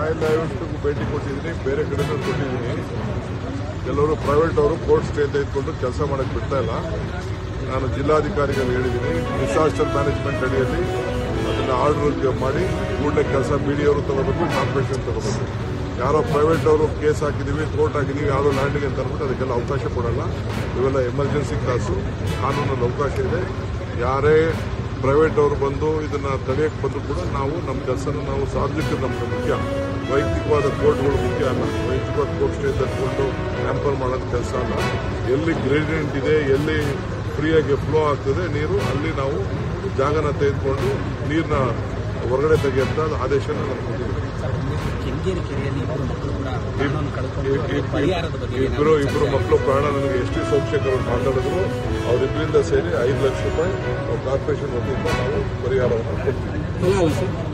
royal ಆಯುಷ್ಗೂ ಭೇಟಿ ಕೊಟ್ಟಿದ್ದೀನಿ ಬೇರೆ ಕಡೆನೂ ಕೊಟ್ಟಿದ್ದೀನಿ ಕೆಲವರು ಪ್ರೈವೇಟ್ ಅವರು ಕೋರ್ಟ್ ಸ್ಟೇ ತೆಗೆದುಕೊಂಡು ಕೆಲಸ ಮಾಡಕ್ಕೆ ಬಿಡ್ತಾ ಇಲ್ಲ ನಾನು ಜಿಲ್ಲಾಧಿಕಾರಿಗಳು ಹೇಳಿದ್ದೀನಿ ಡಿಸಾಸ್ಟರ್ ಮ್ಯಾನೇಜ್ಮೆಂಟ್ ಅಡಿಯಲ್ಲಿ ಅದನ್ನು ಆರ್ಡರ್ ಮಾಡಿ ಕೂಡಲೇ ಕೆಲಸ ಬಿ ಡಿ ಅವರು ತಗೋಬೇಕು ಕಾರ್ಪೊರೇಷನ್ ತಗೋಬೇಕು ಯಾರೋ ಪ್ರೈವೇಟ್ ಅವರು ಕೇಸ್ ಹಾಕಿದ್ದೀವಿ ಕೋರ್ಟ್ ಹಾಕಿದ್ದೀವಿ ಯಾವುದೋ ಲ್ಯಾಂಡಿಗೆ ಅಂತ ಅಂದ್ಬಿಟ್ಟು ಅದಕ್ಕೆಲ್ಲ ಅವಕಾಶ ಕೊಡಲ್ಲ ಇವೆಲ್ಲ ಎಮರ್ಜೆನ್ಸಿ ಕಾಸು ಕಾನೂನಲ್ಲಿ ಅವಕಾಶ ಇದೆ ಯಾರೇ ಪ್ರೈವೇಟ್ ಅವರು ಬಂದು ಇದನ್ನ ತಡೆಯಕ್ಕೆ ಬಂದು ಕೂಡ ನಾವು ನಮ್ಮ ಕೆಲಸನ ನಾವು ಸಾರ್ವಜನಿಕರು ನಮ್ಗೆ ಮುಖ್ಯ ವೈಯಕ್ತಿಕವಾದ ಕೋರ್ಟ್ಗಳು ಮುಖ್ಯ ಅಲ್ಲ ವೈಯಕ್ತಿಕವಾದ ಕೋರ್ಟ್ ಸ್ಟೇ ತಗೊಂಡು ಹ್ಯಾಂಪರ್ ಮಾಡೋದು ಕೆಲಸ ಅಲ್ಲ ಎಲ್ಲಿ ಗ್ರೇಡಿಯಂಟ್ ಇದೆ ಎಲ್ಲಿ ಫ್ರೀಯಾಗಿ ಫ್ಲೋ ಆಗ್ತದೆ ನೀರು ಅಲ್ಲಿ ನಾವು ಜಾಗನ ತೆಗೆದುಕೊಂಡು ನೀರನ್ನ ಹೊರಗಡೆ ತೆಗೆಯುವಂತ ಆದೇಶನ ನಾವು ಕೊಟ್ಟಿದ್ದೀವಿ ಕೆಂಗೇರಿ ಕೆರೆಯಲ್ಲಿ ಇಬ್ಬರು ಮಕ್ಕಳು ಕೂಡ ಪ್ರಾಣವನ್ನು ಕಳ್ಕೊಂಡು ಪರಿಹಾರದ ಬಗ್ಗೆ ಇಬ್ಬರು ಇಬ್ಬರು ಮಕ್ಕಳು ಪ್ರಾಣ ನನಗೆ ಎಸ್ ಟಿ ಸೋಮಶೇಖರ್ ಅವರು ಮಾತಾಡಿದ್ರು ಅವರಿಬ್ಬರಿಂದ ಸೇರಿ ಐದು ಲಕ್ಷ ರೂಪಾಯಿ ನಾವು ಕಾರ್ಪೊರೇಷನ್ ವತಿಯಿಂದ ನಾವು ಪರಿಹಾರವನ್ನು ಕೊಡ್ತೀವಿ ಅಲ್ಲ ಅಲ್ಲ ಸರ್